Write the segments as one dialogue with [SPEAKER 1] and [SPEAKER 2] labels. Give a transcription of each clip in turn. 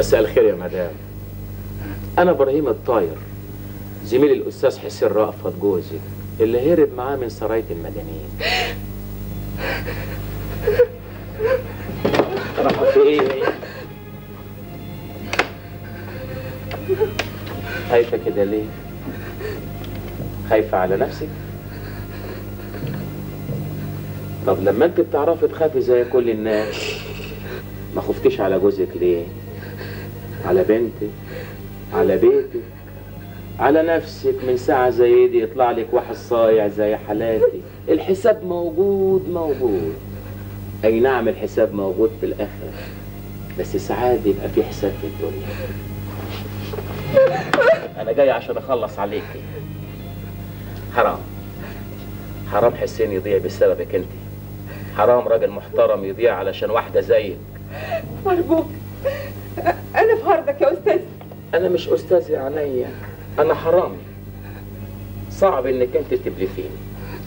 [SPEAKER 1] مساء الخير يا مدام انا ابراهيم الطاير زميل الاستاذ حسين رأفت جوزي اللي هرب معاه من سرايه المجانين راح في ايه هي؟ خايفه كده ليه خايفه على نفسك طب لما انت بتعرفي تخافي زي كل الناس ما خفتيش على جوزك ليه على بنتك على بيتك على نفسك من ساعة زي دي يطلع لك واحد صايع زي حالاتي الحساب موجود موجود أي نعم الحساب موجود في الآخرة بس ساعات بيبقى في حساب في الدنيا أنا جاي عشان أخلص عليكي حرام حرام حسين يضيع بسببك أنت حرام راجل محترم يضيع علشان واحدة زيك
[SPEAKER 2] أرجوك أنا في عرضك يا أستاذ
[SPEAKER 1] أنا مش أستاذ يا عينيا أنا حرامي صعب إنك أنت تبلفيني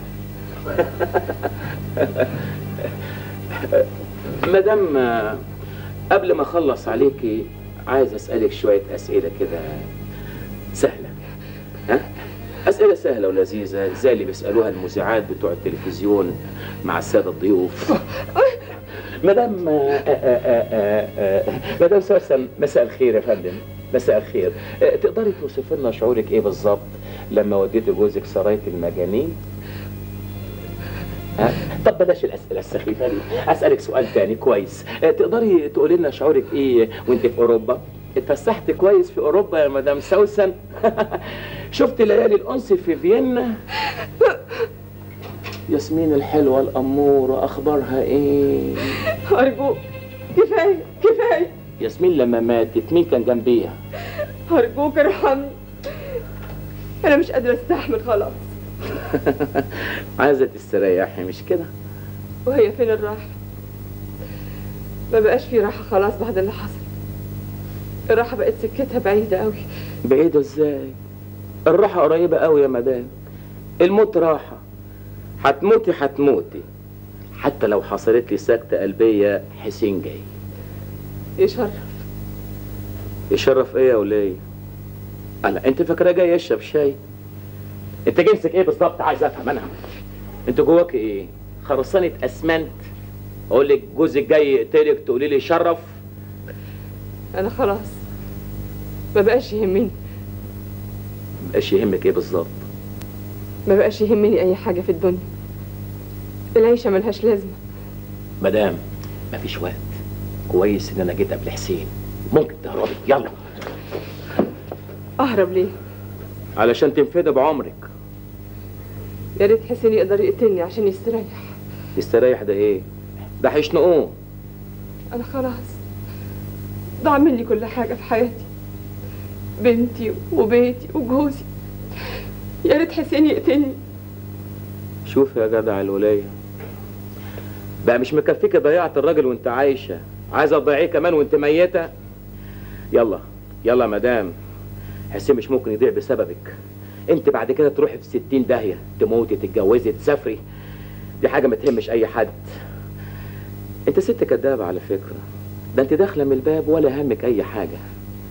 [SPEAKER 1] مدام قبل ما أخلص عليكي عايز أسألك شوية أسئلة كده سهلة ها؟ أسئلة سهلة ولذيذة زي اللي بيسألوها المذيعات بتوع التلفزيون مع السادة الضيوف مدام آه، آه، آه، آه، مدام سوسن مساء الخير يا فندم مساء الخير آه، تقدري توصفي لنا شعورك ايه بالظبط لما وديتي جوزك سرايه المجانين ها؟ طب بلاش الاسئله السخيفه دي اسالك سؤال تاني كويس آه، تقدري تقولي لنا شعورك ايه وانت في اوروبا اتفسحت كويس في اوروبا يا مدام سوسن شفت ليالي الانس في فيينا ياسمين الحلوه الاموره اخبارها ايه
[SPEAKER 2] أرجوك كفاية كفاية
[SPEAKER 1] ياسمين لما ماتت مين كان جنبيها
[SPEAKER 2] أرجوك ارحمني أنا مش قادرة أستحمل خلاص
[SPEAKER 1] عايزه تستريحي مش كده
[SPEAKER 2] وهي فين الراحة ما بقاش في راحة خلاص بعد اللي حصل الراحة بقت سكتها بعيدة قوي
[SPEAKER 1] بعيده ازاي الراحه قريبه قوي يا مدام الموت راحه هتموتي هتموتي حتى لو حصلت لي سكته قلبيه حسين جاي
[SPEAKER 2] يشرف
[SPEAKER 1] يشرف ايه يا وليه انا انت فاكره جاي يشرب شاي انت جنسك ايه بالظبط عايز افهم انا انت جواك ايه خرسانه اسمنت اقول لك جوزك جاي يقتلك تقولي لي شرف
[SPEAKER 2] أنا خلاص ما بقاش يهمني
[SPEAKER 1] مبقاش يهمك ايه بالظبط
[SPEAKER 2] ما بقاش يهمني أي حاجة في الدنيا العيشة ملهاش لازمة
[SPEAKER 1] مدام مفيش وقت كويس ان انا جيت قبل حسين ممكن تهربي يلا
[SPEAKER 2] أهرب ليه
[SPEAKER 1] علشان تنفدي بعمرك
[SPEAKER 2] يا ريت حسين يقدر يقتلني عشان يستريح
[SPEAKER 1] يستريح ده ايه ده هيشنقوه
[SPEAKER 2] أنا خلاص ضاع مني كل حاجة في حياتي بنتي وبيتي وجوزي يا ريت حسين يقتلني
[SPEAKER 1] شوف يا جدع الولية بقى مش مكفيك ضيعت الراجل وانت عايشة عايزة تضيعيه كمان وانت ميتة يلا يلا يا مدام حسين مش ممكن يضيع بسببك انت بعد كده تروحي في ستين داهية تموتي تتجوزي تسافري دي حاجة ما تهمش اي حد انت ست كدابة على فكرة ده انت داخلة من الباب ولا همك اي حاجة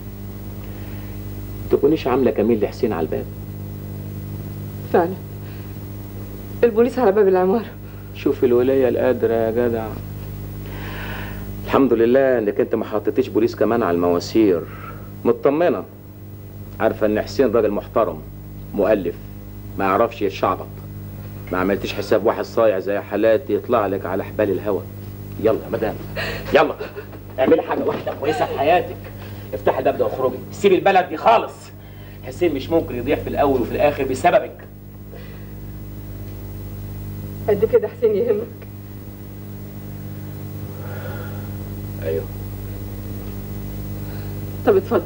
[SPEAKER 1] تكونيش عاملة كمين لحسين على الباب
[SPEAKER 2] فعلا البوليس على باب العمارة
[SPEAKER 1] شوف الولاية القادرة يا جدع الحمد لله انك انت ما حطيتيش بوليس كمان على المواسير مطمنة عارفة ان حسين راجل محترم مؤلف ما يعرفش يتشعبط ما عملتيش حساب واحد صايع زي حالاتي يطلع لك على حبال الهوى يلا يا مدام يلا اعملي حاجة واحدة كويسة في حياتك افتحي الباب ده واخرجي سيبي البلد دي خالص حسين مش ممكن يضيع في الاول وفي الاخر بسببك
[SPEAKER 2] قد كده حسين يهمك
[SPEAKER 1] ايوه
[SPEAKER 2] طب اتفضل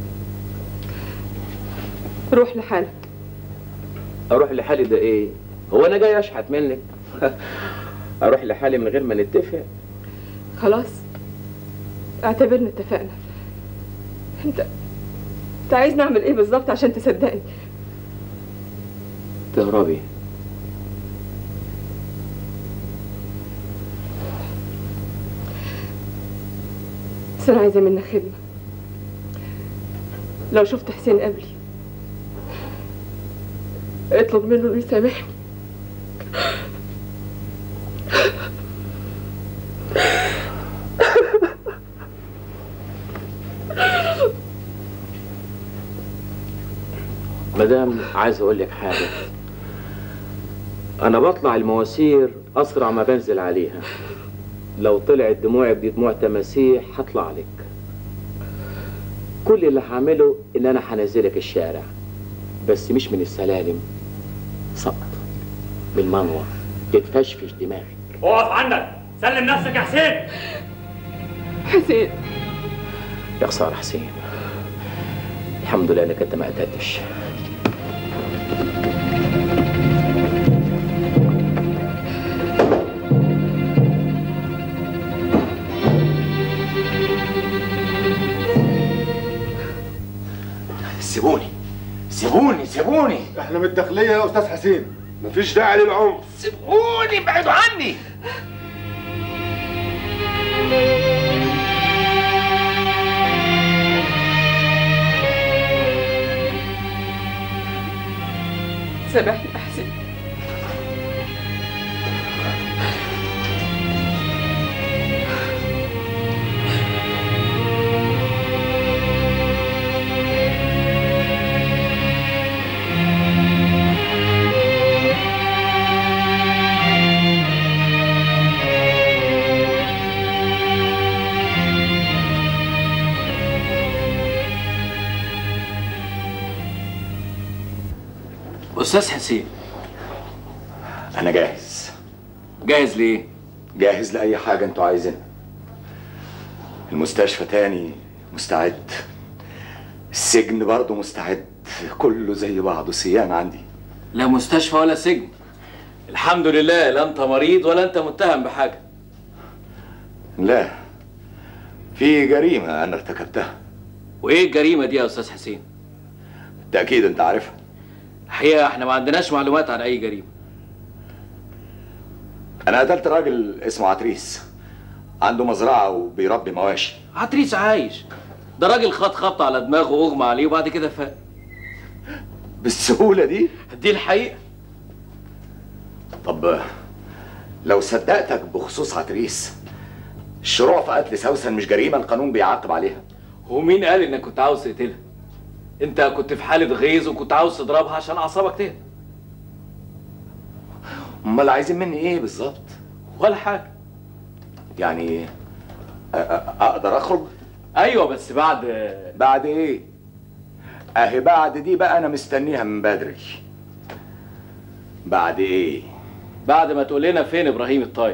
[SPEAKER 2] روح لحالك
[SPEAKER 1] اروح لحالي ده ايه هو انا جاي اشحت منك اروح لحالي من غير ما نتفق
[SPEAKER 2] خلاص اعتبرنا اتفقنا انت انت عايز نعمل ايه بالظبط عشان تصدقني
[SPEAKER 1] تهربي
[SPEAKER 2] بس انا عايزه منك خدمه لو شفت حسين قبلي اطلب منه انه يسامحني
[SPEAKER 1] مدام عايز اقول لك حاجه انا بطلع المواسير اسرع ما بنزل عليها لو طلعت دموعك دي دموع تماسيح هطلع لك كل اللي هعمله ان انا هنزلك الشارع بس مش من السلالم سقط من المنور تتفشفش دماغك
[SPEAKER 3] اقف عندك سلم نفسك يا حسين
[SPEAKER 2] حسين
[SPEAKER 1] يا خساره حسين الحمد لله انك انت ما قتلتش
[SPEAKER 4] سيبوني سيبوني سيبوني
[SPEAKER 5] احنا من الداخليه يا استاذ حسين مفيش داعي للعنف
[SPEAKER 4] سيبوني ابعدوا عني
[SPEAKER 2] سامحني يا حسين
[SPEAKER 6] استاذ حسين
[SPEAKER 4] انا جاهز
[SPEAKER 6] جاهز ليه
[SPEAKER 4] جاهز لاي حاجه انتوا عايزينها المستشفى تاني مستعد السجن برضه مستعد كله زي بعضه سيان عندي
[SPEAKER 6] لا مستشفى ولا سجن الحمد لله لا انت مريض ولا انت متهم بحاجه
[SPEAKER 4] لا في جريمه انا ارتكبتها
[SPEAKER 6] وايه الجريمه دي يا استاذ حسين
[SPEAKER 4] بالتاكيد انت عارفها
[SPEAKER 6] الحقيقه احنا ما عندناش معلومات عن اي جريمه
[SPEAKER 4] انا قتلت راجل اسمه عتريس عنده مزرعه وبيربي مواشي
[SPEAKER 6] عتريس عايش ده راجل خد خبط على دماغه واغمى عليه وبعد كده فاق
[SPEAKER 4] بالسهوله دي
[SPEAKER 6] دي الحقيقه
[SPEAKER 4] طب لو صدقتك بخصوص عتريس الشروع في قتل سوسن مش جريمه القانون بيعاقب عليها
[SPEAKER 6] ومين قال انك كنت عاوز تقتلها انت كنت في حاله غيظ وكنت عاوز تضربها عشان اعصابك تهدى
[SPEAKER 4] امال عايزين مني ايه بالظبط
[SPEAKER 6] ولا حاجه
[SPEAKER 4] يعني أ- أ- اقدر اخرج
[SPEAKER 6] ايوه بس بعد
[SPEAKER 4] بعد ايه اهي بعد دي بقى انا مستنيها من بدري بعد ايه
[SPEAKER 6] بعد ما تقول لنا فين ابراهيم الطاير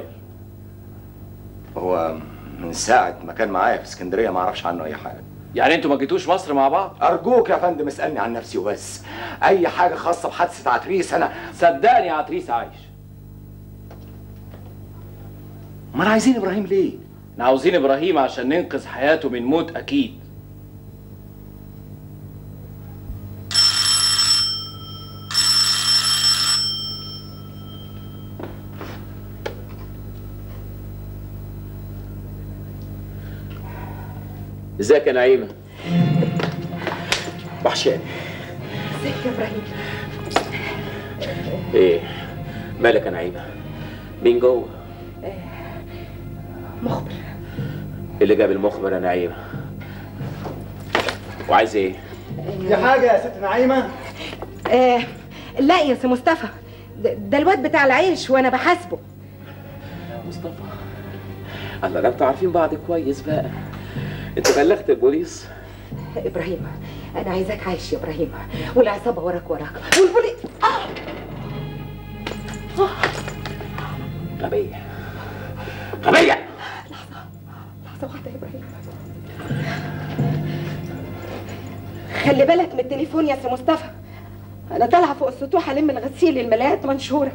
[SPEAKER 4] هو من ساعه ما كان معايا في اسكندريه ما اعرفش عنه اي حاجه
[SPEAKER 6] يعني انتوا ما جيتوش مصر مع بعض
[SPEAKER 4] ارجوك يا فندم اسالني عن نفسي وبس اي حاجه خاصه بحادثه عتريس انا
[SPEAKER 6] صدقني عتريس عايش
[SPEAKER 4] امال عايزين ابراهيم ليه
[SPEAKER 6] احنا عاوزين ابراهيم عشان ننقذ حياته من موت اكيد
[SPEAKER 1] ازيك يا نعيمه
[SPEAKER 4] وحشاني
[SPEAKER 2] ازيك يا ابراهيم
[SPEAKER 1] ايه مالك يا نعيمه مين جوه
[SPEAKER 2] مخبر
[SPEAKER 1] اللي جاب المخبر يا نعيمه وعايز ايه
[SPEAKER 5] في حاجه يا ست نعيمه
[SPEAKER 7] آه لا يا سي مصطفى ده, ده الواد بتاع العيش وانا بحاسبه
[SPEAKER 1] مصطفى الله ده انتوا عارفين بعض كويس بقى انت بلغت البوليس
[SPEAKER 7] ابراهيم انا عايزاك عايش يا ابراهيم والعصابه وراك وراك والبوليس آه.
[SPEAKER 1] غبيه غبيه
[SPEAKER 7] لحظه واحده يا ابراهيم خلي بالك من التليفون يا سي مصطفى انا طالعه فوق السطوح الم الغسيل الملايات منشوره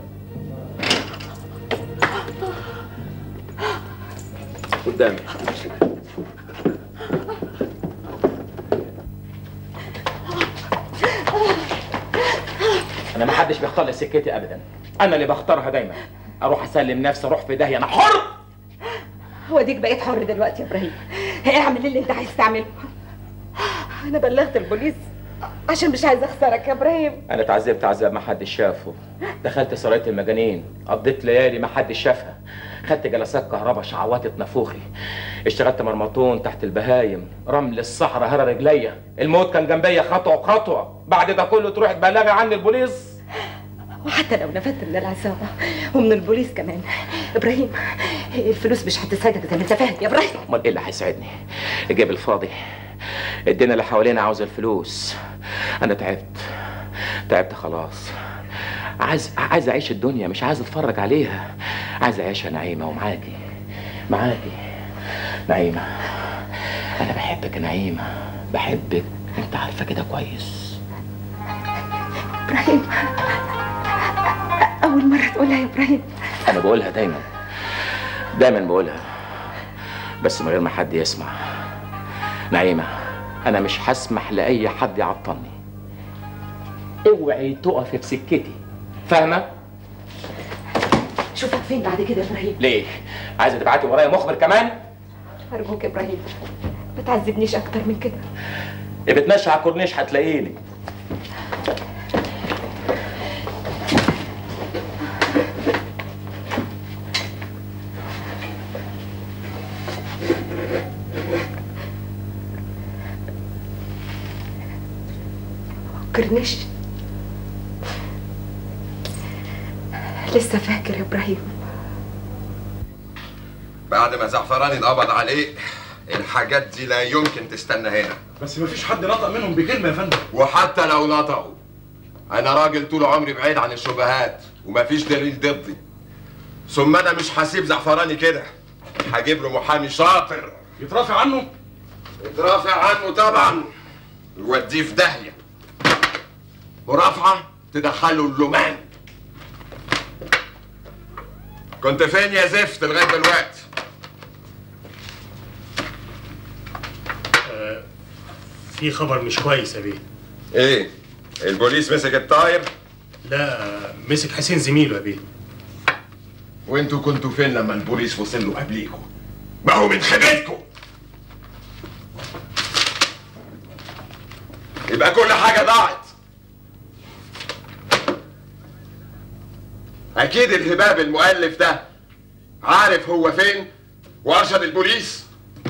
[SPEAKER 1] قدامي
[SPEAKER 8] انا ما حدش بيختار لي سكتي ابدا انا اللي بختارها دايما اروح اسلم نفسي اروح في داهيه انا حر
[SPEAKER 7] هو ديك بقيت حر دلوقتي يا ابراهيم اعمل اللي انت عايز تعمله انا بلغت البوليس عشان مش عايزه اخسرك يا ابراهيم
[SPEAKER 8] انا اتعذبت عذاب ما حدش شافه دخلت سرايه المجانين قضيت ليالي ما حدش شافها خدت جلسات كهرباء شعوطت نافوخي اشتغلت مرمطون تحت البهايم رمل الصحراء هرى رجليا الموت كان جنبيا خطوه وخطوه بعد ده كله تروح تبلغي عني البوليس
[SPEAKER 7] وحتى لو نفدت من العصابه ومن البوليس كمان ابراهيم الفلوس مش هتساعدك زي ما انت فاهم يا ابراهيم
[SPEAKER 8] امال ايه اللي هيساعدني الجيب الفاضي الدنيا اللي حوالينا عاوزه الفلوس انا تعبت تعبت خلاص عايز عايز اعيش الدنيا مش عايز اتفرج عليها عايز اعيشها نعيمه ومعاكي معاكي نعيمه انا بحبك يا نعيمه بحبك انت عارفه كده كويس
[SPEAKER 7] ابراهيم اول مره تقولها يا ابراهيم
[SPEAKER 8] انا بقولها دايما دايما بقولها بس من غير ما حد يسمع نعيمة انا مش هسمح لاي حد يعطلني اوعي تقفي في سكتي فاهمة؟
[SPEAKER 7] شوفك فين بعد كده يا ابراهيم
[SPEAKER 8] ليه؟ عايزة تبعتي ورايا مخبر كمان؟
[SPEAKER 7] ارجوك يا ابراهيم ما تعذبنيش اكتر من كده
[SPEAKER 8] يا بتمشي على الكورنيش هتلاقيني
[SPEAKER 7] كرنيش لسه فاكر يا ابراهيم
[SPEAKER 5] بعد ما زعفراني اتقبض عليه الحاجات دي لا يمكن تستنى هنا
[SPEAKER 9] بس مفيش حد نطق منهم بكلمه يا فندم
[SPEAKER 5] وحتى لو نطقوا انا راجل طول عمري بعيد عن الشبهات ومفيش دليل ضدي ثم انا مش هسيب زعفراني كده هجيب له محامي شاطر
[SPEAKER 9] يترافع عنه
[SPEAKER 5] يترافع عنه طبعا يوديه في داهيه مرافعه تدخله اللومان كنت فين يا زفت لغايه دلوقتي
[SPEAKER 9] في خبر مش كويس يا بيه
[SPEAKER 5] ايه البوليس مسك الطاير
[SPEAKER 9] لا مسك حسين زميله يا بيه
[SPEAKER 5] وانتوا كنتوا فين لما البوليس وصل له قبليكم ما هو من خيبتكم يبقى كل حاجه ضاعت اكيد الهباب المؤلف ده عارف هو فين وارشد البوليس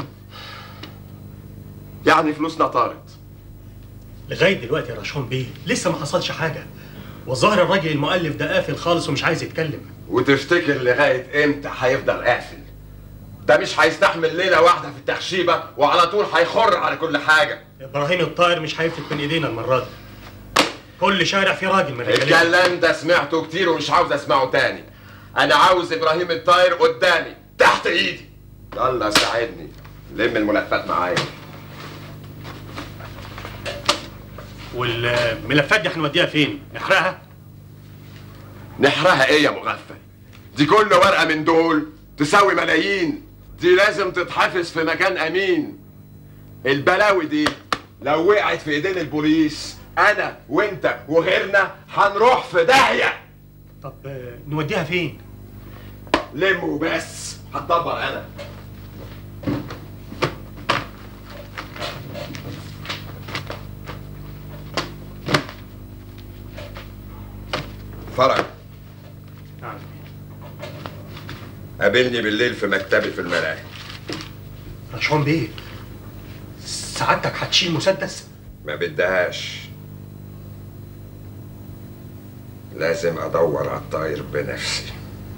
[SPEAKER 5] يعني فلوسنا طارت
[SPEAKER 9] لغايه دلوقتي يا رشوان بيه لسه ما حصلش حاجه والظاهر الراجل المؤلف ده قافل خالص ومش عايز يتكلم
[SPEAKER 5] وتفتكر لغايه امتى هيفضل قافل ده مش هيستحمل ليله واحده في التخشيبه وعلى طول هيخر على كل حاجه
[SPEAKER 9] ابراهيم الطاير مش هيفلت من ايدينا المره دي كل شارع فيه راجل من رجالين
[SPEAKER 5] الكلام ده سمعته كتير ومش عاوز اسمعه تاني انا عاوز ابراهيم الطاير قدامي تحت ايدي يلا ساعدني لم الملفات معايا
[SPEAKER 9] والملفات دي هنوديها فين؟ نحرقها؟
[SPEAKER 5] نحرها ايه يا مغفل دي كل ورقه من دول تساوي ملايين دي لازم تتحفظ في مكان امين البلاوي دي لو وقعت في ايدين البوليس انا وانت وغيرنا هنروح في داهيه
[SPEAKER 9] طب آه، نوديها فين؟
[SPEAKER 5] لم وبس هتدبر انا فرج
[SPEAKER 9] نعم
[SPEAKER 5] قابلني بالليل في مكتبي في الملاهي
[SPEAKER 9] رشوان بيه سعادتك هتشيل مسدس؟
[SPEAKER 5] ما بدهاش لازم ادور على الطاير بنفسي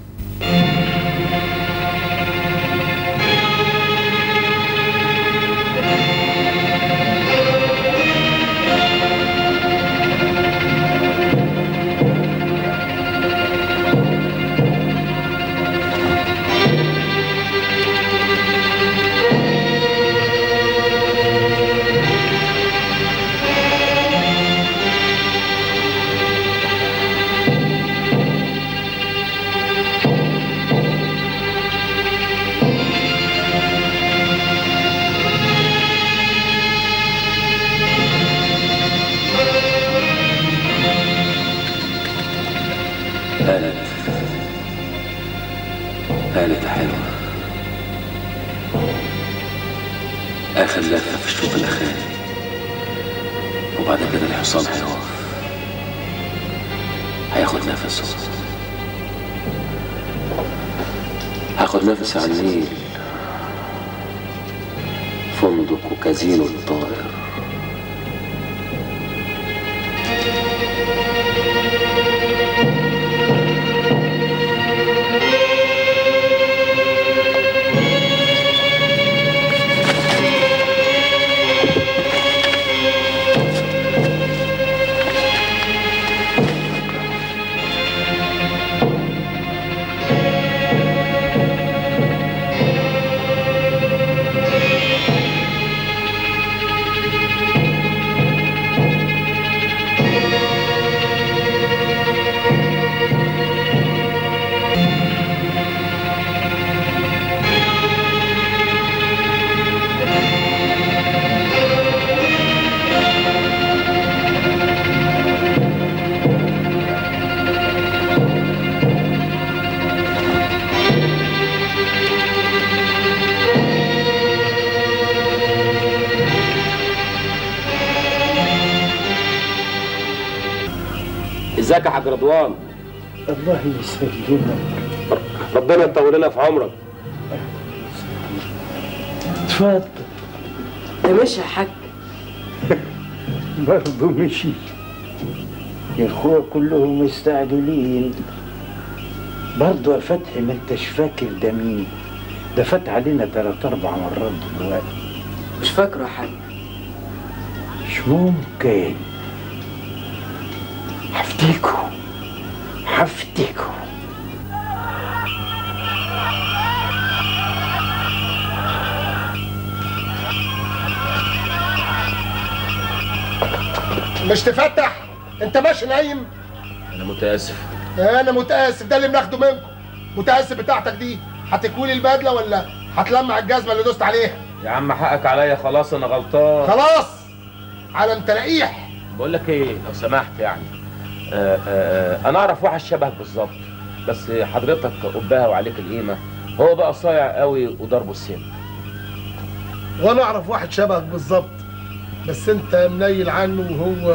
[SPEAKER 10] هانت هانت يا حلوة آخر لفة في الشوط الأخير
[SPEAKER 8] وبعد كده الحصان هيقف هياخد نفسه هاخد نفس على النيل فندق وكازينو الطائر ازيك يا حاج رضوان
[SPEAKER 10] الله يسلمك
[SPEAKER 8] ربنا يطول لنا في عمرك
[SPEAKER 10] اتفضل
[SPEAKER 11] ده ماشي يا حاج
[SPEAKER 10] برضه مشي الأخوة كلهم مستعجلين برضه يا فتحي ما انتش فاكر ده مين ده فات علينا تلات أربع مرات دلوقتي
[SPEAKER 11] مش فاكره يا حاج
[SPEAKER 10] مش ممكن هفتكره هفتكره
[SPEAKER 12] مش تفتح انت ماشي نايم
[SPEAKER 8] انا متاسف
[SPEAKER 12] انا متاسف ده اللي بناخده منكم متاسف بتاعتك دي هتكوي لي البدله ولا هتلمع الجزمه اللي دوست عليها
[SPEAKER 8] يا عم حقك عليا خلاص انا غلطان
[SPEAKER 12] خلاص على تلاقيح
[SPEAKER 8] بقول لك ايه لو سمحت يعني آه آه انا اعرف واحد شبهك بالظبط بس حضرتك قبها وعليك القيمه هو بقى صايع قوي وضربه السن
[SPEAKER 12] وانا اعرف واحد شبهك بالظبط بس انت منيل عنه وهو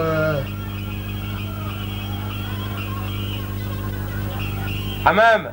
[SPEAKER 8] حمامه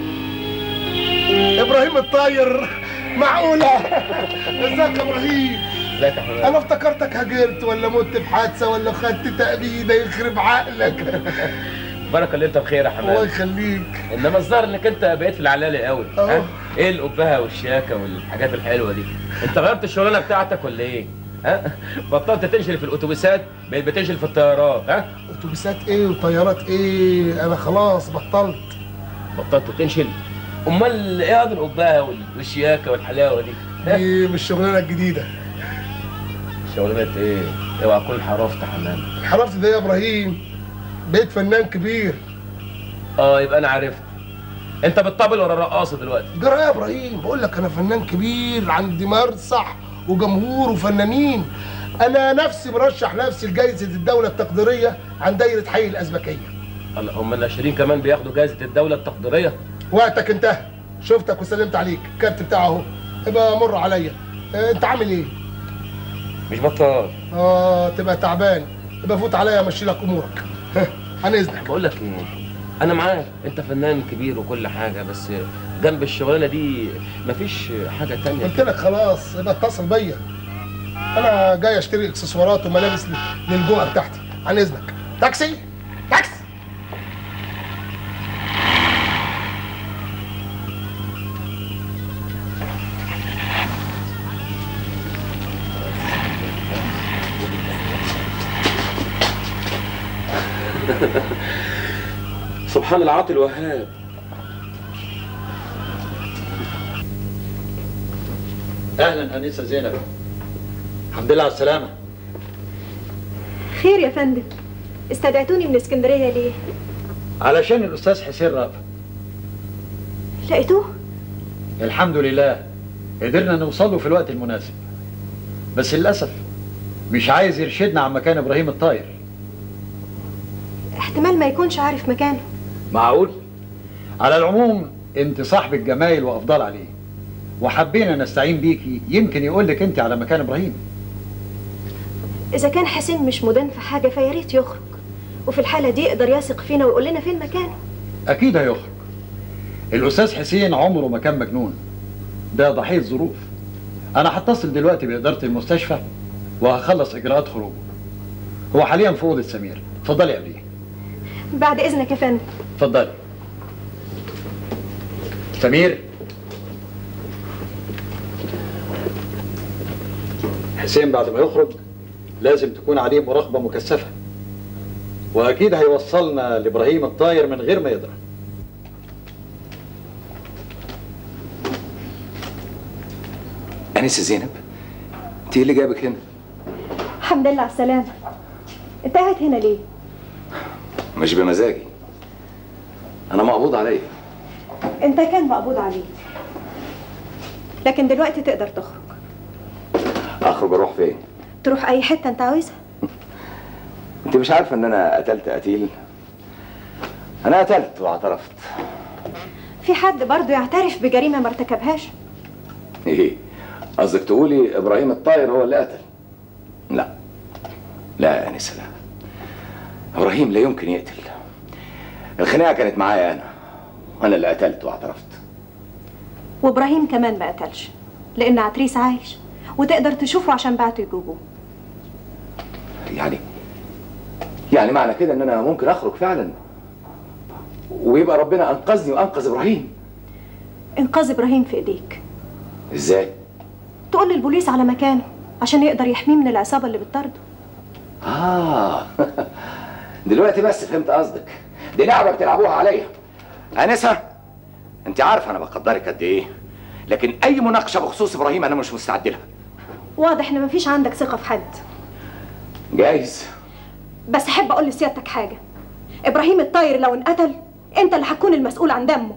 [SPEAKER 12] ابراهيم الطاير معقوله ازيك يا ابراهيم
[SPEAKER 8] ازيك يا حمامه
[SPEAKER 12] انا افتكرتك هاجرت ولا مت في حادثه ولا خدت تأبيده يخرب عقلك
[SPEAKER 8] بركه اللي انت بخير يا
[SPEAKER 12] الله
[SPEAKER 8] حمامه
[SPEAKER 12] يخليك
[SPEAKER 8] انما الظاهر انك انت بقيت في العلالي قوي
[SPEAKER 12] أهو.
[SPEAKER 8] ها ايه القبهه والشياكه والحاجات الحلوه دي انت غيرت الشغلانه بتاعتك ولا ايه ها بطلت تنشل في الاتوبيسات بقيت بتنشل في الطيارات ها
[SPEAKER 12] اتوبيسات ايه وطيارات ايه انا خلاص بطلت
[SPEAKER 8] بطلت تنشل امال ايه هذه القبهه وال- والشياكه والحلاوه دي ها؟
[SPEAKER 12] دي مش الشغلانه الجديده
[SPEAKER 8] شغلانه ايه اوعى تكون حرفت يا حمامه
[SPEAKER 12] حرفت ده يا ابراهيم بقيت فنان كبير
[SPEAKER 8] اه يبقى انا عرفت انت بتطبل ورا الرقاصه دلوقتي
[SPEAKER 12] جرى إيه يا ابراهيم بقول لك انا فنان كبير عندي مرصح وجمهور وفنانين انا نفسي مرشح نفسي لجائزه الدوله التقديريه عن دايره حي الازبكيه
[SPEAKER 8] الله هم الناشرين كمان بياخدوا جائزه الدوله التقديريه
[SPEAKER 12] وقتك انتهى شفتك وسلمت عليك الكارت بتاعه اهو ابقى مر عليا اه انت عامل ايه
[SPEAKER 8] مش بطال
[SPEAKER 12] اه تبقى تعبان يبقى فوت عليا امشي لك امورك ها، عن اذنك
[SPEAKER 8] بقول لك ايه انا معاك انت فنان كبير وكل حاجه بس جنب الشغلانه دي مفيش حاجه تانية
[SPEAKER 12] قلت لك خلاص يبقى اتصل بيا انا جاي اشتري اكسسوارات وملابس ل- للجوه بتاعتي عن اذنك تاكسي تاكسي
[SPEAKER 8] سبحان العاطي الوهاب
[SPEAKER 13] اهلا انسه زينب الحمد لله على السلامه
[SPEAKER 14] خير يا فندم استدعتوني من اسكندرية ليه؟
[SPEAKER 13] علشان الاستاذ حسين رأفت
[SPEAKER 14] لقيتوه؟
[SPEAKER 13] الحمد لله قدرنا نوصل له في الوقت المناسب بس للاسف مش عايز يرشدنا عن مكان ابراهيم الطاير
[SPEAKER 14] احتمال ما يكونش عارف مكانه
[SPEAKER 13] معقول على العموم انت صاحب الجمايل وافضل عليه وحبينا نستعين بيكي يمكن يقول لك انت على مكان ابراهيم
[SPEAKER 14] اذا كان حسين مش مدان في حاجه فيا ريت يخرج وفي الحاله دي يقدر يثق فينا ويقول لنا فين مكانه
[SPEAKER 13] اكيد هيخرج الاستاذ حسين عمره ما كان مجنون ده ضحيه ظروف انا هتصل دلوقتي باداره المستشفى وهخلص اجراءات خروجه هو حاليا في اوضه سمير اتفضلي يا قبليه
[SPEAKER 14] بعد اذنك يا فندم
[SPEAKER 13] اتفضلي سمير حسين بعد ما يخرج لازم تكون عليه مراقبة مكثفة وأكيد هيوصلنا لإبراهيم الطاير من غير ما يدرى
[SPEAKER 1] أنسة زينب أنت إيه اللي جابك هنا؟
[SPEAKER 14] الحمد لله على السلامه انت قاعد هنا ليه
[SPEAKER 1] مش بمزاجي أنا مقبوض عليا
[SPEAKER 14] انت كان مقبوض عليك لكن دلوقتي تقدر تخرج
[SPEAKER 1] أخرج أروح فين؟
[SPEAKER 14] تروح اي حته انت عاوزها
[SPEAKER 1] أنت مش عارفة إن أنا قتلت قتيل؟ أنا قتلت واعترفت
[SPEAKER 14] في حد برضه يعترف بجريمه ما ارتكبهاش
[SPEAKER 1] إيه؟ قصدك تقولي إبراهيم الطاير هو اللي قتل؟ لا لا يا أنسة لا إبراهيم لا يمكن يقتل الخناقة كانت معايا أنا وأنا اللي قتلت واعترفت
[SPEAKER 14] وابراهيم كمان ما قتلش لان عتريس عايش وتقدر تشوفه عشان بعته يجوبوه
[SPEAKER 1] يعني يعني معنى كده ان انا ممكن اخرج فعلا ويبقى ربنا انقذني وانقذ ابراهيم
[SPEAKER 14] انقاذ ابراهيم في ايديك
[SPEAKER 1] ازاي
[SPEAKER 14] تقول للبوليس على مكانه عشان يقدر يحميه من العصابه اللي بتطارده
[SPEAKER 1] اه دلوقتي بس فهمت قصدك دي لعبه بتلعبوها عليا انسه انت عارفه انا بقدرك قد ايه لكن اي مناقشه بخصوص ابراهيم انا مش مستعد لها
[SPEAKER 14] واضح ان مفيش عندك ثقه في حد
[SPEAKER 1] جايز
[SPEAKER 14] بس احب اقول لسيادتك حاجه ابراهيم الطاير لو انقتل انت اللي هتكون المسؤول عن دمه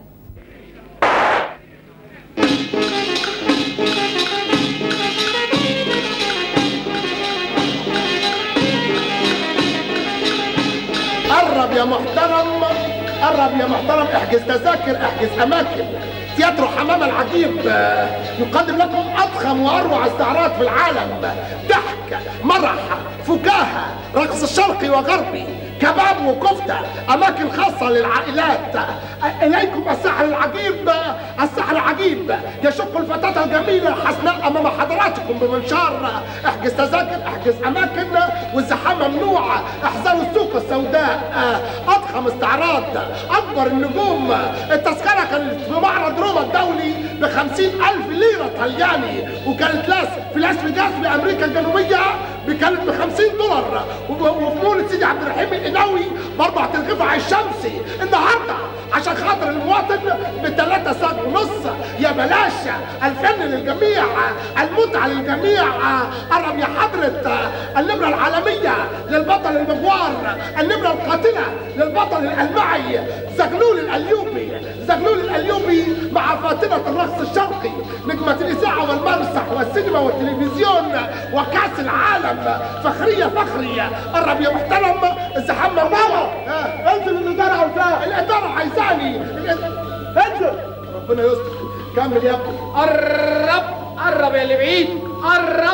[SPEAKER 12] قرب يا محترم قرب يا محترم احجز تذاكر احجز اماكن تياترو حمام العجيب آه، يقدم لكم اضخم واروع استعراض في العالم ضحك مرح فكاهه رقص شرقي وغربي كباب وكفته اماكن خاصه للعائلات آه، اليكم السحر العجيب آه، السحر العجيب يشق الفتاه الجميله الحسناء امام حضراتكم بمنشار احجز تذاكر احجز اماكن والزحام ممنوع احذروا السوق السوداء آه، اضخم استعراض اكبر النجوم التذكره كانت في معرض روما الدولي ب ألف ليره طلياني وكانت لاس في لاس فيجاس بامريكا الجنوبيه كانت ب 50 دولار وب- وفي مول سيدي عبد الرحيم القناوي ب 4 ترغيفه الشمسي النهارده عشان خاطر المواطن بثلاثة ساعات ونص يا بلاش الفن للجميع المتعة للجميع قرب يا حضرة النمرة العالمية للبطل المغوار النمرة القاتلة للبطل الألمعي زغلول الأليوبي زغلول الأليوبي مع فاتنة الرقص الشرقي نجمة الإذاعة والمسرح والسينما والتلفزيون وكأس العالم فخرية فخرية قرب يا محترم الزحام ممنوع انزل الإدارة عاوزاه الإدارة عايزاني انزل ربنا يستر كمل يا ابني
[SPEAKER 15] قرب قرب يا اللي بعيد قرب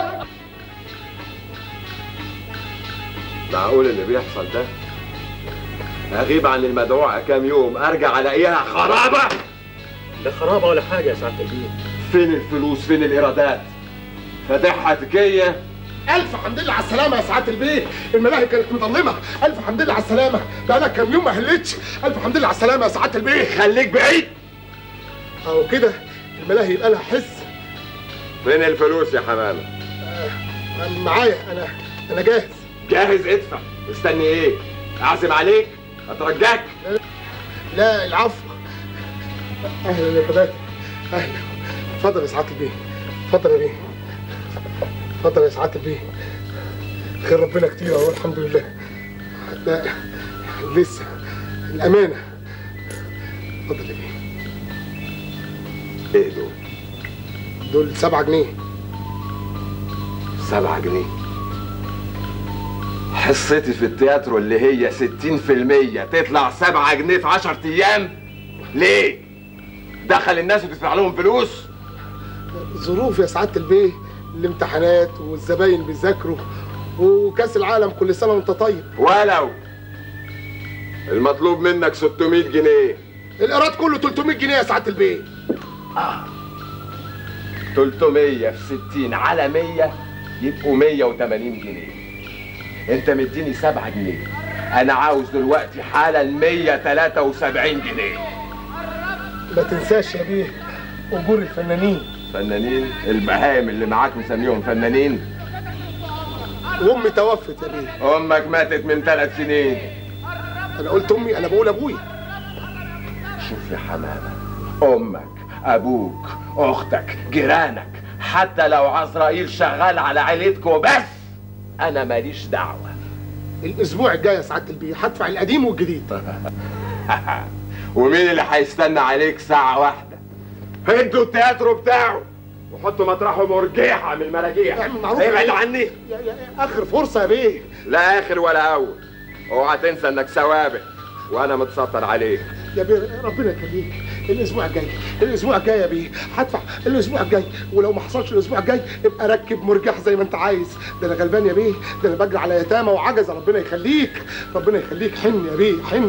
[SPEAKER 5] معقول اللي بيحصل ده اغيب عن المدعوة كام يوم ارجع الاقيها خرابة
[SPEAKER 9] لا خرابه ولا حاجه يا سعاده البيه
[SPEAKER 5] فين الفلوس فين الايرادات فاتحها تكية
[SPEAKER 12] ألف حمد لله على السلامة يا سعادة البيه، الملاهي كانت مظلمة، ألف حمد لله على السلامة، بقالها كام يوم ما هلتش، ألف حمد لله على السلامة يا سعادة البيه.
[SPEAKER 5] خليك بعيد.
[SPEAKER 12] أهو كده الملاهي يبقى لها حس،
[SPEAKER 5] فين الفلوس يا حمامة
[SPEAKER 12] معايا أنا أنا جاهز.
[SPEAKER 5] جاهز ادفع مستني ايه اعزم عليك اترجاك
[SPEAKER 12] لا العفو. أهلا يا حبايبي، أهلا. اتفضل يا سعادة البيه، اتفضل يا بيه. اتفضل يا سعادة البيه. خير ربنا كتير أهو الحمد لله. لا لسه الأمانة. اتفضل يا بيه.
[SPEAKER 5] ايه دول
[SPEAKER 12] دول سبعة جنيه
[SPEAKER 5] سبعة جنيه حصتي في التياترو اللي هي ستين في المية تطلع سبعة جنيه في عشر ايام ليه دخل الناس وتدفع لهم فلوس
[SPEAKER 12] ظروف يا سعادة البيه الامتحانات والزباين بيذاكروا وكاس العالم كل سنه وانت طيب
[SPEAKER 5] ولو المطلوب منك 600 جنيه
[SPEAKER 12] الايراد كله 300 جنيه يا سعاده البيه
[SPEAKER 5] 300 في 60 على 100 يبقوا 180 جنيه انت مديني 7 جنيه انا عاوز دلوقتي حالا 173 جنيه
[SPEAKER 12] ما تنساش يا بيه اجور الفنانين
[SPEAKER 5] فنانين البهايم اللي معاك مسميهم فنانين
[SPEAKER 12] وامي توفت يا بيه
[SPEAKER 5] امك ماتت من ثلاث سنين
[SPEAKER 12] انا قلت امي انا بقول ابويا
[SPEAKER 5] شوف يا حمامه امك ابوك اختك جيرانك حتى لو عزرائيل شغال على عيلتكم بس انا ماليش دعوه
[SPEAKER 12] الاسبوع الجاي يا سعاده البيه هدفع القديم والجديد
[SPEAKER 5] ومين اللي هيستنى عليك ساعه واحده هدوا التياترو بتاعه وحطوا مطرحه مرجيحه من المراجيح
[SPEAKER 12] اعمل معروف
[SPEAKER 5] ابعد
[SPEAKER 12] يا-
[SPEAKER 5] عني
[SPEAKER 12] يا- يا- اخر فرصه يا بيه
[SPEAKER 5] لا اخر ولا اول اوعى تنسى انك سوابق وانا متسطر عليك
[SPEAKER 12] يا بيه ربنا يخليك الاسبوع الجاي الاسبوع الجاي يا بيه هدفع الاسبوع الجاي ولو ما حصلش الاسبوع الجاي ابقى ركب مرجح زي ما انت عايز ده انا غلبان يا بيه ده انا بجري على يتامى وعجز ربنا يخليك ربنا يخليك حن يا بيه حن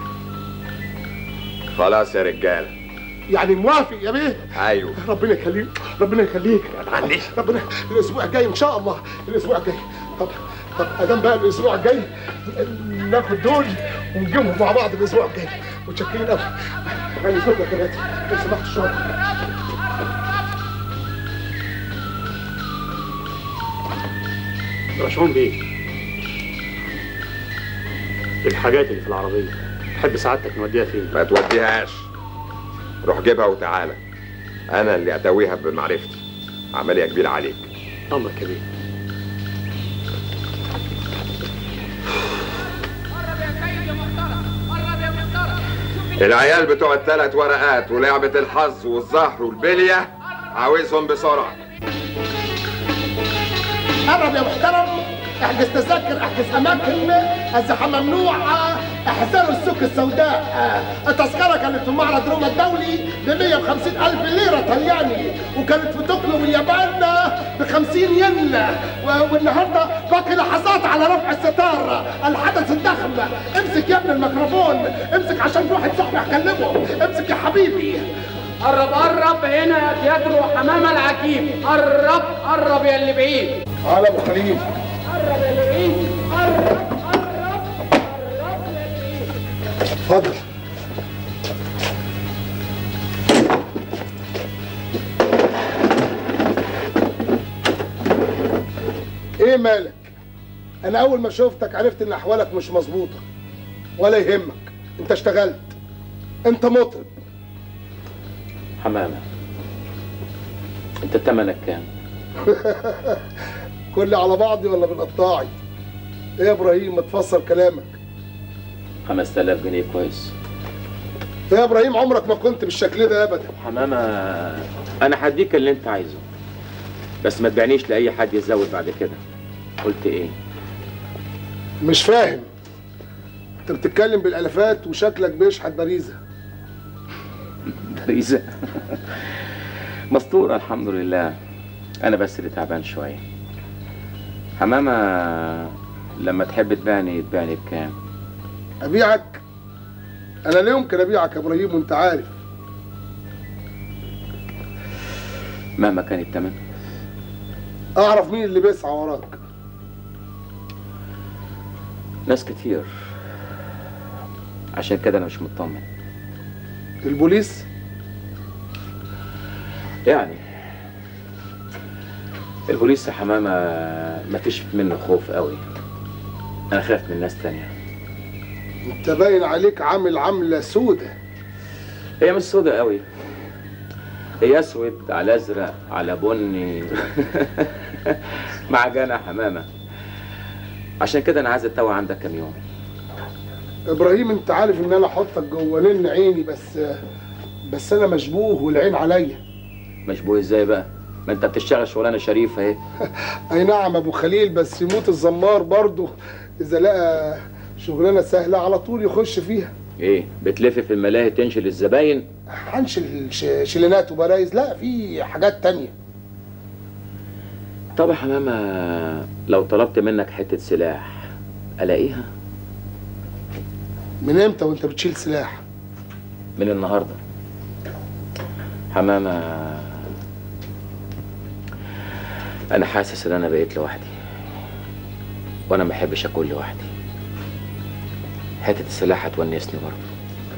[SPEAKER 5] خلاص يا رجاله
[SPEAKER 12] يعني موافق يا بيه
[SPEAKER 5] ايوه
[SPEAKER 12] ربنا يخليك ربنا يخليك
[SPEAKER 5] عني
[SPEAKER 12] ربنا الاسبوع الجاي ان شاء الله الاسبوع الجاي طب طب ادام بقى الاسبوع الجاي ناخد دول ونجيبهم مع بعض الاسبوع الجاي متشكرين قوي يعني شكرا يا كباتن لو سمحت الشرطه
[SPEAKER 9] رشوان بيه الحاجات اللي في العربية تحب سعادتك نوديها فين؟
[SPEAKER 5] ما توديهاش روح جيبها وتعالى انا اللي اتويها بمعرفتي عمليه كبيره عليك
[SPEAKER 9] أمرك يا بيه
[SPEAKER 5] العيال بتوع الثلاث ورقات ولعبه الحظ والزهر والبليه عاوزهم بسرعه
[SPEAKER 12] قرب يا محترم احجز تذاكر احجز اماكن الزحام ممنوع احذروا السوق السوداء التذكره كانت في معرض روما الدولي ب 150 الف ليره طلياني وكانت في طوكيو واليابان ب 50 ين و- والنهارده باقي لحظات على رفع الستار الحدث الضخم امسك يا ابن الميكروفون امسك عشان في واحد صاحبي هكلمه امسك يا حبيبي
[SPEAKER 15] قرب قرب هنا يا تياترو حمامة العجيب قرب قرب يا اللي بعيد
[SPEAKER 12] على ابو خليل
[SPEAKER 15] قرب يا اللي بعيد قرب
[SPEAKER 12] اتفضل ايه مالك انا اول ما شفتك عرفت ان احوالك مش مظبوطه ولا يهمك انت اشتغلت انت مطرب
[SPEAKER 1] حمامة انت تمنك كام؟
[SPEAKER 12] كل على بعضي ولا بالقطاعي ايه يا ابراهيم ما تفسر كلامك
[SPEAKER 1] 5000 جنيه كويس
[SPEAKER 12] ايه يا ابراهيم عمرك ما كنت بالشكل ده ابدا
[SPEAKER 1] حمامة انا هديك اللي انت عايزه بس ما تبيعنيش لاي حد يزود بعد كده قلت ايه؟
[SPEAKER 12] مش فاهم انت بتتكلم بالالافات وشكلك بيشحت باريزه
[SPEAKER 1] باريزة مستورة الحمد لله انا بس اللي تعبان شوية حمامة لما تحب تبيعني تبيعني بكام؟
[SPEAKER 12] ابيعك انا لا يمكن ابيعك يا ابراهيم وانت عارف
[SPEAKER 1] مهما كان التمن
[SPEAKER 12] اعرف مين اللي بيسعى وراك
[SPEAKER 1] ناس كتير عشان كده انا مش مطمن
[SPEAKER 12] البوليس
[SPEAKER 1] يعني البوليس يا حمامة مفيش منه خوف قوي انا خايف من ناس تانية
[SPEAKER 12] انت باين عليك عامل عمله سودة
[SPEAKER 1] هي مش سودة قوي هي اسود على ازرق على بني معجنة حمامة عشان كده انا عايز اتوه عندك كام يوم
[SPEAKER 12] ابراهيم انت عارف ان انا احطك جوه نن عيني بس بس انا مشبوه والعين عليا
[SPEAKER 1] مشبوه ازاي بقى ما انت بتشتغل شغلانه شريفه اهي
[SPEAKER 12] اي نعم ابو خليل بس يموت الزمار برضه اذا لقى شغلانه سهله على طول يخش فيها
[SPEAKER 1] ايه بتلف في الملاهي تنشل الزباين
[SPEAKER 12] هنشل ش- شيلينات وبرايز لا في حاجات تانية
[SPEAKER 1] طب يا حمامة لو طلبت منك حتة سلاح ألاقيها
[SPEAKER 12] من امتى وانت بتشيل سلاح
[SPEAKER 1] من النهاردة حمامة أنا حاسس إن أنا بقيت لوحدي وأنا ما بحبش أكون لوحدي حتة السلاح هتونسني برضه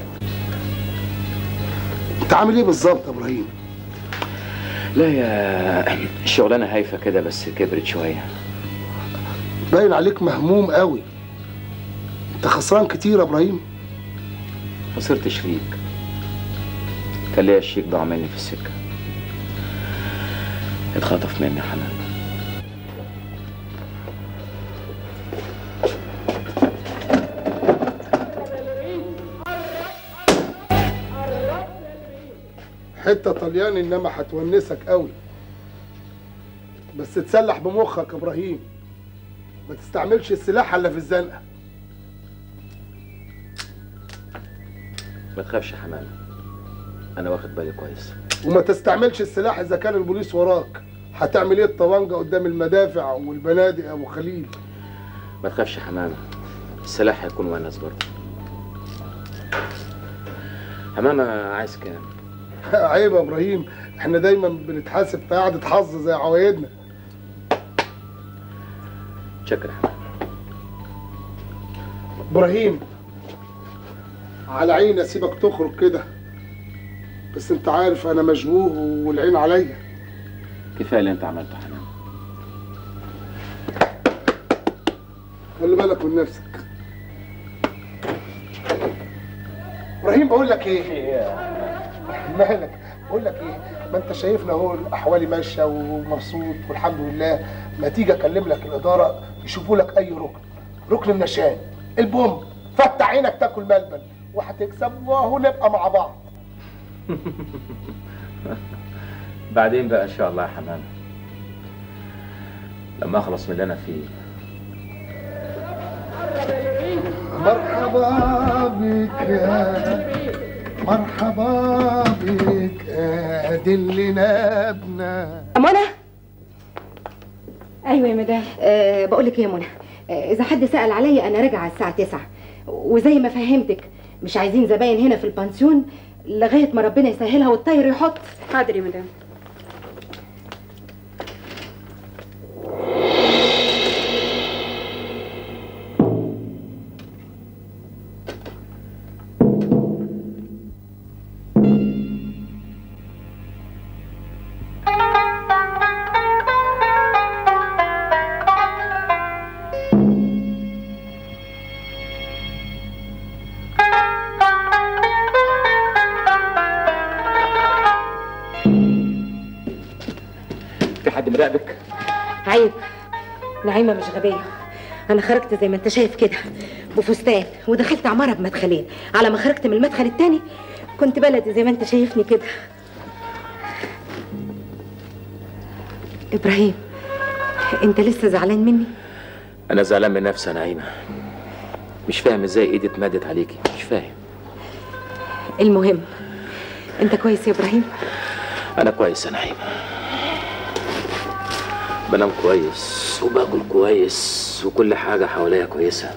[SPEAKER 12] انت عامل ايه بالظبط يا ابراهيم
[SPEAKER 1] لا يا الشغلانة هايفة كده بس كبرت شوية
[SPEAKER 12] باين عليك مهموم قوي انت خسران كتير يا ابراهيم
[SPEAKER 1] خسرت شريك كان ليا الشيك ضاع مني في السكة اتخطف مني يا حنان
[SPEAKER 12] حته طلياني انما هتونسك قوي بس تسلح بمخك يا ابراهيم ما تستعملش السلاح الا في الزنقه
[SPEAKER 1] ما تخافش يا حمامة أنا واخد بالي كويس
[SPEAKER 12] وما تستعملش السلاح اذا كان البوليس وراك هتعمل ايه الطوانجه قدام المدافع والبنادق يا ابو خليل
[SPEAKER 1] ما تخافش يا حمامة السلاح هيكون ونس برضه حمامة عايز كام؟
[SPEAKER 12] عيب يا ابراهيم احنا دايما بنتحاسب في قعده حظ زي عوايدنا
[SPEAKER 1] شكرا
[SPEAKER 12] ابراهيم على عيني اسيبك تخرج كده بس انت عارف انا مشبوه والعين عليا
[SPEAKER 1] كفاية اللي أنت عملته يا حمامة
[SPEAKER 12] خلي بالك من نفسك ابراهيم بقول لك ايه مالك بقول لك ايه ما انت شايفنا اهو احوالي ماشيه ومبسوط والحمد لله ما تيجي اكلم لك الاداره يشوفوا لك اي ركن ركن النشان البوم فتح عينك تاكل ملبن وهتكسب واهو نبقى مع بعض
[SPEAKER 1] بعدين بقى إن شاء الله يا حمامة لما أخلص من اللي أنا فيه
[SPEAKER 12] مرحبا بك يا مرحبا بك دلنا ابنا
[SPEAKER 7] منى ايوه يا مدام أه بقول لك ايه يا منى آه، اذا حد سال عليا انا راجعه الساعه 9 وزي ما فهمتك مش عايزين زباين هنا في البانسيون لغايه ما ربنا يسهلها والطير يحط
[SPEAKER 2] حاضر يا مدام
[SPEAKER 1] في حد مراقبك؟
[SPEAKER 7] عيب نعيمه مش غبيه انا خرجت زي ما انت شايف كده بفستان ودخلت عماره بمدخلين على ما خرجت من المدخل التاني كنت بلدي زي ما انت شايفني كده ابراهيم انت لسه زعلان مني
[SPEAKER 1] أنا زعلان من نفسي يا نعيمة مش فاهم إزاي إيدي اتمدت عليكي مش فاهم
[SPEAKER 7] المهم انت كويس يا ابراهيم
[SPEAKER 1] أنا كويس يا نعيمة بنام كويس وباكل كويس وكل حاجة حواليا كويسة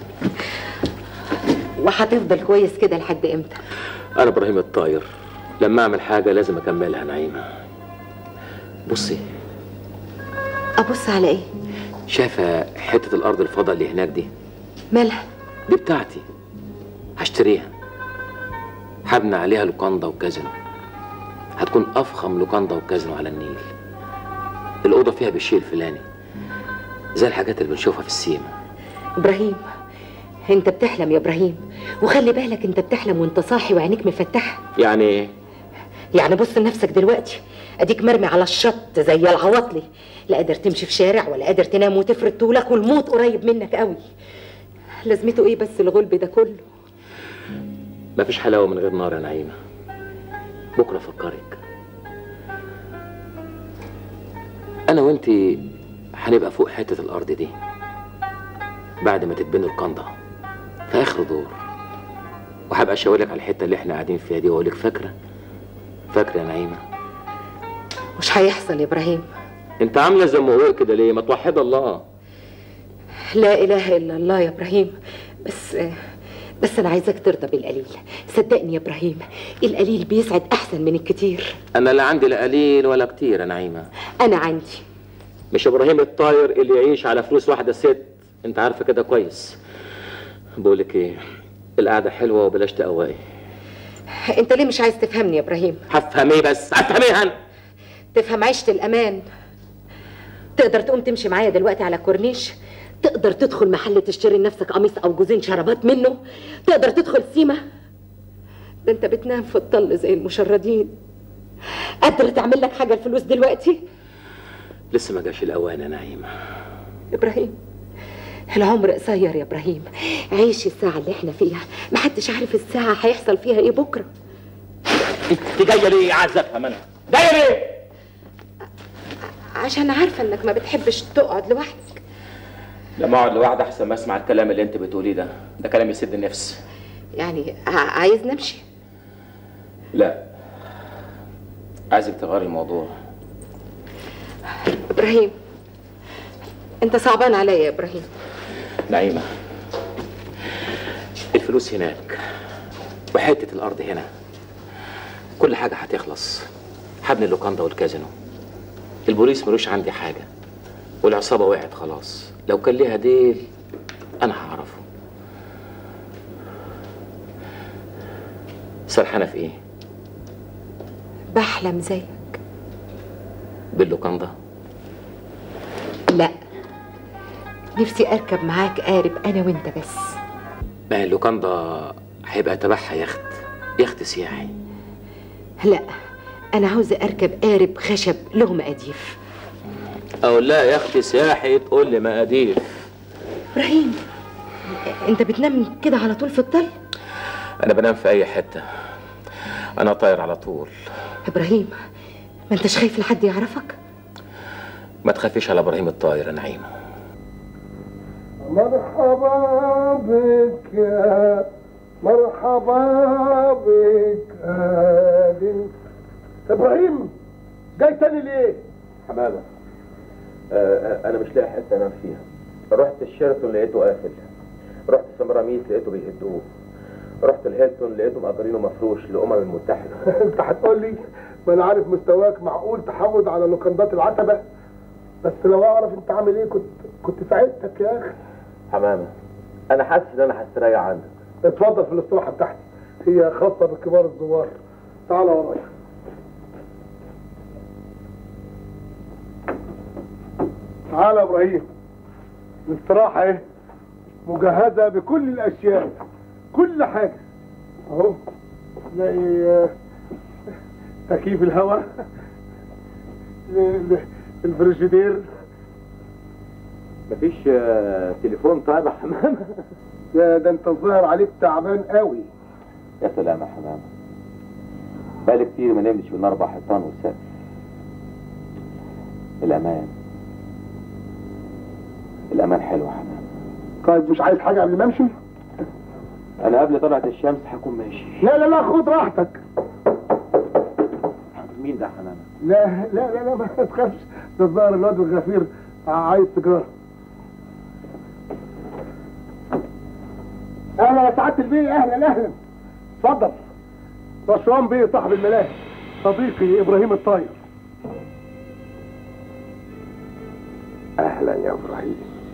[SPEAKER 7] وهتفضل كويس كده لحد امتى
[SPEAKER 1] أنا إبراهيم الطاير لما أعمل حاجة لازم أكملها نعيمة بصي
[SPEAKER 7] ابص على ايه
[SPEAKER 1] شايفة حتة الأرض الفضاء اللي هناك دي
[SPEAKER 7] مالها
[SPEAKER 1] دي بتاعتي هشتريها هبني عليها لوكاندا وكازينو هتكون أفخم لوكاندا وكازينو على النيل الأوضة فيها بالشيء الفلاني زي الحاجات اللي بنشوفها في السيما
[SPEAKER 7] ابراهيم انت بتحلم يا ابراهيم وخلي بالك انت بتحلم وانت صاحي وعينيك مفتحه
[SPEAKER 1] يعني إيه؟
[SPEAKER 7] يعني بص لنفسك دلوقتي اديك مرمي على الشط زي العواطلي لا قادر تمشي في شارع ولا قادر تنام وتفرد طولك والموت قريب منك قوي لازمته ايه بس الغلب ده كله
[SPEAKER 1] مفيش حلاوة من غير نار يا نعيمة بكرة أفكرك أنا وأنتي هنبقى فوق حتة الأرض دي بعد ما تتبني القنطة في آخر دور وهبقى أشاورلك على الحتة اللي احنا قاعدين فيها دي وأقولك فاكرة فاكرة يا نعيمة
[SPEAKER 7] مش هيحصل يا ابراهيم
[SPEAKER 1] انت عامله زي ما كده ليه ما توحد الله
[SPEAKER 7] لا اله الا الله يا ابراهيم بس بس انا عايزك ترضى بالقليل صدقني يا ابراهيم القليل بيسعد احسن من الكتير
[SPEAKER 1] انا لا عندي لا قليل ولا كتير يا نعيمه
[SPEAKER 7] انا عندي
[SPEAKER 1] مش ابراهيم الطاير اللي يعيش على فلوس واحده ست انت عارفه كده كويس بقولك ايه القعده حلوه وبلاش تقواي
[SPEAKER 7] انت ليه مش عايز تفهمني يا ابراهيم
[SPEAKER 1] هفهم ايه بس هفهم ايه انا
[SPEAKER 7] تفهم عيشه الامان تقدر تقوم تمشي معايا دلوقتي على الكورنيش تقدر تدخل محل تشتري لنفسك قميص او جوزين شرابات منه تقدر تدخل سيما ده انت بتنام في الطل زي المشردين قادرة تعمل لك حاجة الفلوس دلوقتي
[SPEAKER 1] لسه ما جاش الاوان يا نعيمه
[SPEAKER 7] ابراهيم العمر قصير يا ابراهيم عيش الساعة اللي احنا فيها محدش عارف الساعة هيحصل فيها ايه بكرة
[SPEAKER 1] انت جايه ليه عايز افهم انا جايه ليه
[SPEAKER 7] عشان عارفة انك ما بتحبش تقعد لوحدك
[SPEAKER 1] لما اقعد لوحدي احسن ما اسمع الكلام اللي انت بتقوليه ده ده كلام يسد النفس
[SPEAKER 7] يعني ع- عايز نمشي
[SPEAKER 1] لا عايزك تغيري الموضوع
[SPEAKER 7] ابراهيم انت صعبان عليا يا ابراهيم
[SPEAKER 1] نعيمة الفلوس هناك وحتة الأرض هنا كل حاجة هتخلص هبني اللوكاندا والكازينو البوليس ملوش عندي حاجة والعصابة وقعت خلاص لو كان ليها ديل أنا هعرفه سرحانة في إيه؟
[SPEAKER 7] بحلم زيك
[SPEAKER 1] باللوكاندا
[SPEAKER 7] لا نفسي اركب معاك قارب انا وانت بس
[SPEAKER 1] ما هي اللوكاندا هيبقى تبعها يخت يخت سياحي
[SPEAKER 7] لا انا عاوزه اركب قارب خشب له مقاديف
[SPEAKER 1] أقول لا يخت سياحي تقول لي مقاديف
[SPEAKER 7] ابراهيم انت بتنام كده على طول في الطل
[SPEAKER 1] أنا بنام في أي حتة أنا طاير على طول
[SPEAKER 7] ابراهيم ما انتش خايف لحد يعرفك
[SPEAKER 1] ما تخافيش على إبراهيم الطاير يا نعيمة
[SPEAKER 12] مرحبا بك يا مرحبا بك يا بنت ابراهيم جاي تاني ليه؟
[SPEAKER 1] حمامة آه أنا مش لاقي حتة أنام فيها رحت الشيراتون لقيته قافل رحت سمراميس لقيته بيهدوه رحت الهيلتون لقيته مأجرينه مفروش للأمم المتحدة
[SPEAKER 12] انت هتقول لي ما انا عارف مستواك معقول تحافظ على لوكندات العتبه بس لو اعرف انت عامل ايه كنت كنت ساعدتك يا اخي
[SPEAKER 1] حمامة أنا حاسس إن أنا هستريح عندك
[SPEAKER 12] اتفضل في الاستراحه بتاعتي هي خاصه بكبار الزوار تعال ورايا تعال يا ابراهيم الاستراحه ايه مجهزه بكل الاشياء كل حاجه اهو تلاقي آه، تكييف الهواء ال- ال- الفريجيدير
[SPEAKER 1] مفيش آه، تليفون طيب يا حمامة
[SPEAKER 12] يا ده انت الظاهر عليك تعبان قوي
[SPEAKER 1] يا سلام يا حمامة بقالي كتير ما نمتش بين أربع حيطان والسقف الأمان الأمان حلو يا حمامة
[SPEAKER 12] طيب مش عايز حاجه قبل ما امشي
[SPEAKER 1] أنا قبل طلعت الشمس هكون ماشي
[SPEAKER 12] لا لا لا خد راحتك
[SPEAKER 1] مين ده يا حمامة؟
[SPEAKER 12] لا لا لا لا ما تخافش ده الظاهر الواد الغفير عايز سيجاره اهلا يا سعاده البيه اهلا اهلا اتفضل رشوان بيه صاحب الملاهي صديقي ابراهيم الطاير
[SPEAKER 4] اهلا يا ابراهيم